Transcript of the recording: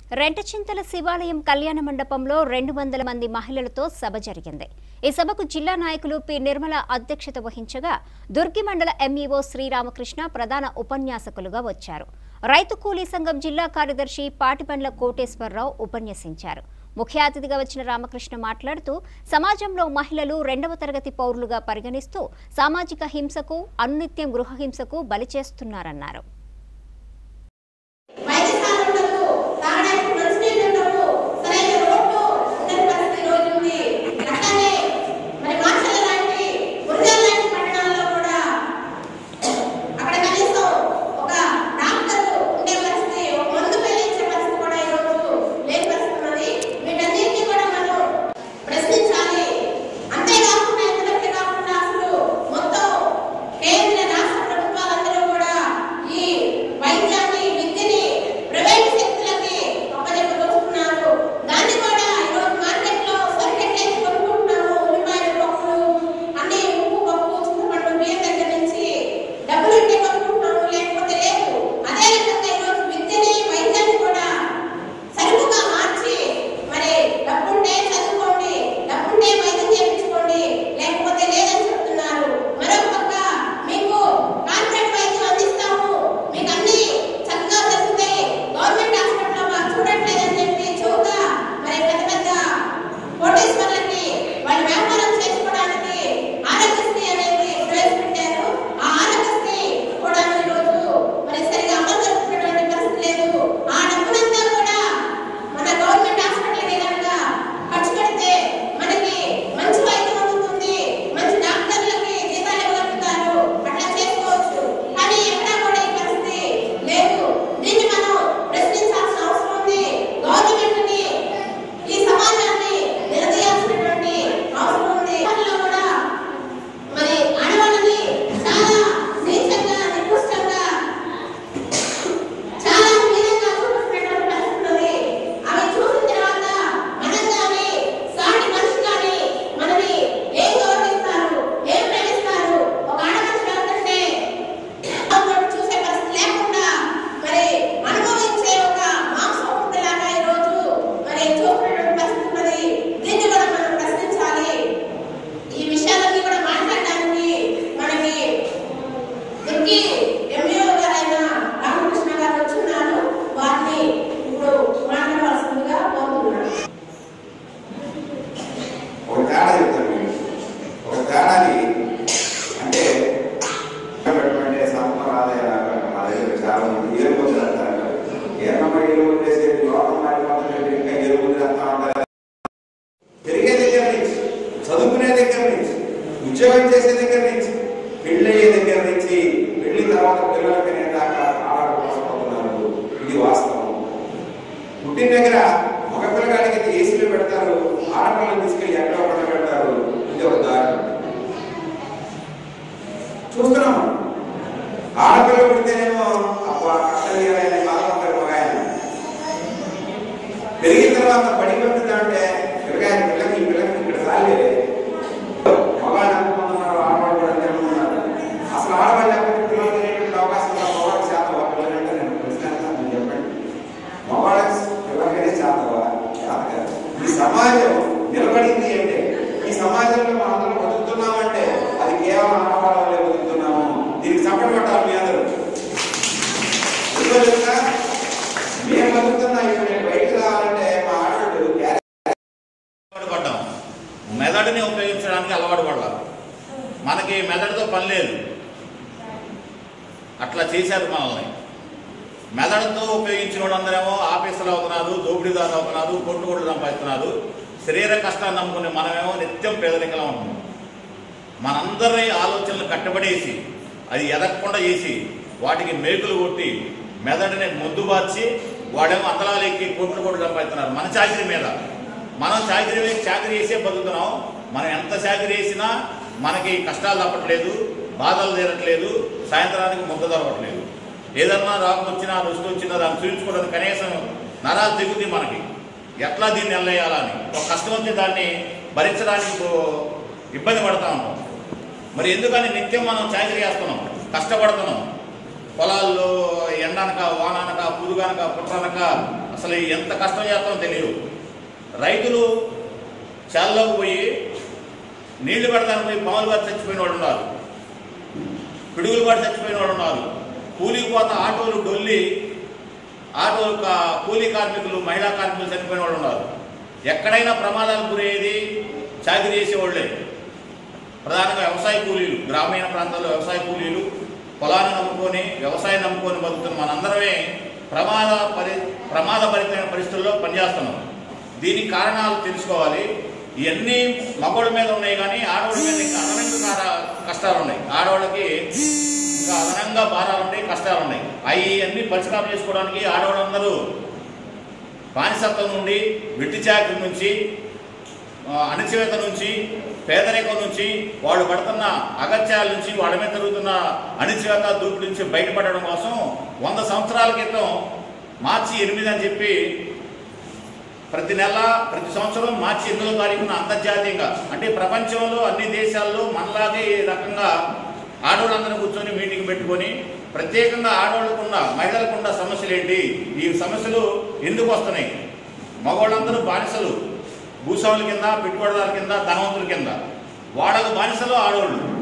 రెంటచింతల శివాలయం కళ్యాణ మండపంలో రెండు వందల మంది మహిళలతో సభ జరిగింది ఈ సభకు జిల్లా నాయకులు పి నిర్మల అధ్యక్షత వహించగా దుర్గి మండల ఎంఈఓ శ్రీరామకృష్ణ ప్రధాన ఉపన్యాసకులుగా వచ్చారు రైతు కూలీ సంఘం జిల్లా కార్యదర్శి పాటిబండ్ల కోటేశ్వరరావు ఉపన్యసించారు ముఖ్య అతిథిగా వచ్చిన రామకృష్ణ మాట్లాడుతూ సమాజంలో మహిళలు రెండవ తరగతి పౌరులుగా పరిగణిస్తూ సామాజిక హింసకు అనునిత్యం గృహ హింసకు బలి చేస్తున్నారన్నారు వైద్యశాల ఉండదు తాగడానికి మంచినీళ్ళు ఉండవు సరైన రోడ్లు ఉండని పరిస్థితి ఈ రోజు ఉంది అట్లానే మరి మాచర్ల లాంటి గురజాల లాంటి పట్టణాల్లో కూడా అక్కడ కనీసం ఒక డాక్టర్ ఉండే పరిస్థితి ఒక మందు పెళ్లించే పరిస్థితి కూడా ఈ రోజు లేని పరిస్థితి ఉన్నది వీటన్నిటిని కూడా మనం ప్రశ్నించాలి అంతేకాకుండా ఇంతవరకే కాకుండా అసలు మొత్తం కేంద్ర రాష్ట్ర ప్రభుత్వాలందరూ కూడా ఈ వైద్యాన్ని విద్యని ప్రైవేట్ శక్తులకి అప్పచెప్పదలుచుకున్నారు దాన్ని కూడా ఈరోజు మార్కెట్లో సరికెట్టేసి కొనుక్కుంటున్నాము ఉల్లిపాయలు పప్పులు అన్ని ఉప్పు పప్పు చింతపండు బియ్యం దగ్గర నుంచి డబ్బులు ఉంటే కొనుక్కుంటున్నాము లేకపోతే లేదు అదే రకంగా ఈరోజు విద్యని వైద్యాన్ని కూడా సరుకుగా మార్చి మరి డబ్బుంటే చదువుకోండి డబ్బుంటే వైద్యం చేయించుకోండి లేకపోతే లేదని చెప్తున్నారు మరొక పక్క మీకు కార్పొరేట్ వైద్యం అందిస్తాము మీకు అన్ని చక్కగా దొరుకుతాయి గవర్నమెంట్ హాస్పిటల్లో మాకు చూడట్లేదని చెప్పి చౌక మరి పెద్ద పెద్ద కోటేశ్వర్లకి వాళ్ళు వ్యాపారం చేసుకోవడానికి ఆరోగ్యశ్రీ అనేది ప్రవేశపెట్టారు ఆ ఆరోగ్యశ్రీ కూడా ఈరోజు మరి సరిగా అమలు జరుపుకున్నటువంటి పరిస్థితి లేదు ఆ డబ్బునంతా కూడా మన గవర్నమెంట్ హాస్పిటల్కి కనుక ఖర్చు పెడితే మనకి మంచి వైద్యం అందుతుంది మంచి డాక్టర్లకి జీతాలు ఇవ్వగలుగుతారు అట్లా చేసుకోవచ్చు కానీ ఎక్కడా కూడా ఈ పరిస్థితి లేదు దీన్ని మనం ప్రశ్నించాల్సిన అవసరం ఉంది గవర్నమెంట్ ని ఈ సమాజాన్ని నిలదీయాల్సినటువంటి అవసరం ఉంది వాటిలో కూడా మరి ఆడవాళ్ళని చాలా నీచంగా నికృష్టంగా చాలా హీనంగా చూపిస్తున్నటువంటి పరిస్థితి ఉంది అవి చూసిన తర్వాత మనం కానీ సాటి మనిషి కానీ మనని ఏం గౌరవిస్తారు ఏం ప్రేమిస్తారు ఒక ఆడమనిషి వెళ్తుంటే వాళ్ళని చూసే పరిస్థితి లేకుండా మరి అనుభవించే ఒక మాంసం ముద్దలాగా ఈ రోజు మరి చూస్తున్నటువంటి పరిస్థితి ఉన్నది దీన్ని కూడా మనం ప్రశ్నించాలి ఈ విషయాలన్నీ కూడా మాట్లాడడానికి మనకి దుర్గి ఎంఈఓ గారైన రామకృష్ణ గారు వచ్చున్నారు వారిని ఇప్పుడు మాట్లాడవలసిందిగా కోరుతున్నాను ఒక తేడా చెప్తాను మీకు ఒక తేడాని అంటే అంటే సంపరాలయ మా దగ్గర చాలా మంది ఎరువు చేస్తారు ఏమన్నా ఎరువు చేసేది లోకం మారిపోతుందంటే ఇంకా ఎరువు చేస్తా ఉంటారు పెరిగే దగ్గర నుంచి చదువుకునే దగ్గర నుంచి ఉద్యోగం చేసే దగ్గర నుంచి పెళ్ళి అయ్యే దగ్గర నుంచి పెళ్లి తర్వాత పిల్లలకి దాకా ఆడకపోతున్నారు ఇది వాస్తవం పుట్టిన దగ్గర మగ పిల్లగాడికి అయితే ఏసీలో పెడతారు ఆడపిల్లని తీసుకెళ్లి ఎక్కడో పడ పెడతారు ఇది ఒక దారుణం చూస్తున్నాం ఆడపిల్ల పుడితేనేమో అబ్బా కష్టం బాధపడతారు మగ ఆయన పెరిగిన తర్వాత బడి పంపుతుందంటే పిల్లగాయ పిల్లకి ఈ పిల్లకి ఇక్కడ సాలేదే మగాళ్ళు ఎంతమంది ఆడవాళ్ళు కూడా అంతే ఉన్నారు అసలు ఆడవాళ్ళు లేకపోతే పిల్లలు తినేటువంటి అవకాశం ఉన్న మగవాళ్ళకి శాతం పిల్లలంటే నేను ప్రశ్న మీరు చెప్పండి మగవాళ్ళకి పిల్లలకనే శాతవా శాత కాదు. ఈ సమాజం నిలబడింది అంటే ఈ సమాజంలో మనందరం బతుకుతున్నామంటే అది కేవలం ఆడవాళ్ళ వల్లే బతుకుతున్నాము దీనికి సపోర్ట్ పెట్టాలి మీ అందరూ ఎందుకో తెలుసా? మేము బతుకుతున్నా ఇప్పుడు నేను బయటకు రావాలంటే మా ఆడవాళ్ళు క్యారెట్ అలవాటు పడ్డాం మెదడుని ఉపయోగించడానికి అలవాటు పడ్డాం మనకి మెదడుతో పని లేదు అట్లా చేశారు మనల్ని మెదడుతో ఉపయోగించిన వాళ్ళందరేమో ఆఫీసులు అవుతున్నారు దోపిడీదారులు అవుతున్నారు కొట్టుకోళ్ళు సంపాదిస్తున్నారు శరీర కష్టాన్ని నమ్ముకునే మనమేమో నిత్యం పేదరికలా ఉంటున్నాం మనందరి ఆలోచనలు కట్టబడేసి అది ఎదగకుండా చేసి వాటికి మేకులు కొట్టి మెదడుని ముద్దు బార్చి వాడేమో అంతలాలెక్కి కోట్లు కోట్లు సంపాదిస్తున్నారు మన చాకరీ మీద మనం చాకరీ మీద చాకరీ చేసే బతుకుతున్నాం మనం ఎంత చాకరీ చేసినా మనకి కష్టాలు తప్పట్లేదు బాధలు తీరట్లేదు సాయంత్రానికి ముద్ద దొరకట్లేదు ఏదన్నా రాకం వచ్చినా రుచి వచ్చినా దాన్ని చూపించుకోవడానికి కనీసం నరాలు దిగుతుంది మనకి ఎట్లా దీన్ని వెళ్ళేయాలా అని ఒక కష్టం వచ్చి దాన్ని భరించడానికి ఇప్పుడు ఇబ్బంది పడతా ఉంటాం మరి ఎందుకని నిత్యం మనం చాకరీ చేస్తున్నాం కష్టపడుతున్నాం పొలాల్లో ఎండనక వాననక పురుగనక పుట్టనక అసలు ఎంత కష్టం చేస్తామో తెలియదు రైతులు చాల్లోకి పోయి నీళ్లు పెడతానికి పోయి పాములు పడి చచ్చిపోయిన వాళ్ళు ఉన్నారు పిడుగులు పడి చచ్చిపోయిన వాళ్ళు ఉన్నారు కూలికి పోత ఆటోలు డొల్లి ఆటో కా- కూలీ కార్మికులు మహిళా కార్మికులు చనిపోయిన వాళ్ళు ఉన్నారు ఎక్కడైనా ప్రమాదాలకు గురయ్యేది చాకరీ చేసేవాళ్ళే ప్రధానంగా వ్యవసాయ కూలీలు గ్రామీణ ప్రాంతాల్లో వ్యవసాయ కూలీలు పొలాన్ని నమ్ముకొని వ్యవసాయం నమ్ముకొని బతుకుతున్న మనందరమే ప్రమాద పరి ప్రమాదభరితమైన పరిస్థితుల్లో పనిచేస్తున్నాం దీనికి కారణాలు తెలుసుకోవాలి ఇవన్నీ మగవాళ్ళ మీద ఉన్నాయి కానీ ఆడవాళ్ళ మీద ఇంకా అదనంగా కార- కష్టాలు ఉన్నాయి ఆడవాళ్ళకి ఇంకా అదనంగా భారాలు ఉన్నాయి కష్టాలు ఉన్నాయి అవి అన్ని పరిష్కారం చేసుకోవడానికి ఆడవాళ్ళందరూ బానిసత్వం నుండి వెట్టి చాకరి నుంచి ఆ, అణచివేత నుంచి పేదరికం నుంచి వాళ్ళు పడుతున్న అగత్యాల నుంచి వాళ్ళ మీద జరుగుతున్న అణచివేత దూకుడు నుంచి బయటపడడం కోసం వంద సంవత్సరాల క్రితం మార్చి ఎనిమిది అని చెప్పి ప్రతి నెల ప్రతి సంవత్సరం మార్చి ఎనిమిదో తారీఖున అంతర్జాతీయంగా అంటే ప్రపంచంలో అన్ని దేశాల్లో మనలాగే ఈ రకంగా ఆడవాళ్ళందరూ కూర్చొని మీటింగ్ పెట్టుకొని ప్రత్యేకంగా ఆడవాళ్ళకున్న మహిళలకున్న సమస్యలు ఏంటి ఈ సమస్యలు ఎందుకు వస్తున్నాయి మగవాళ్ళందరూ బానిసలు భూస్వాముల కింద పెట్టుబడిదారుల కింద ధనవంతుల కింద వాళ్ళకు బానిసలు ఆడవాళ్ళు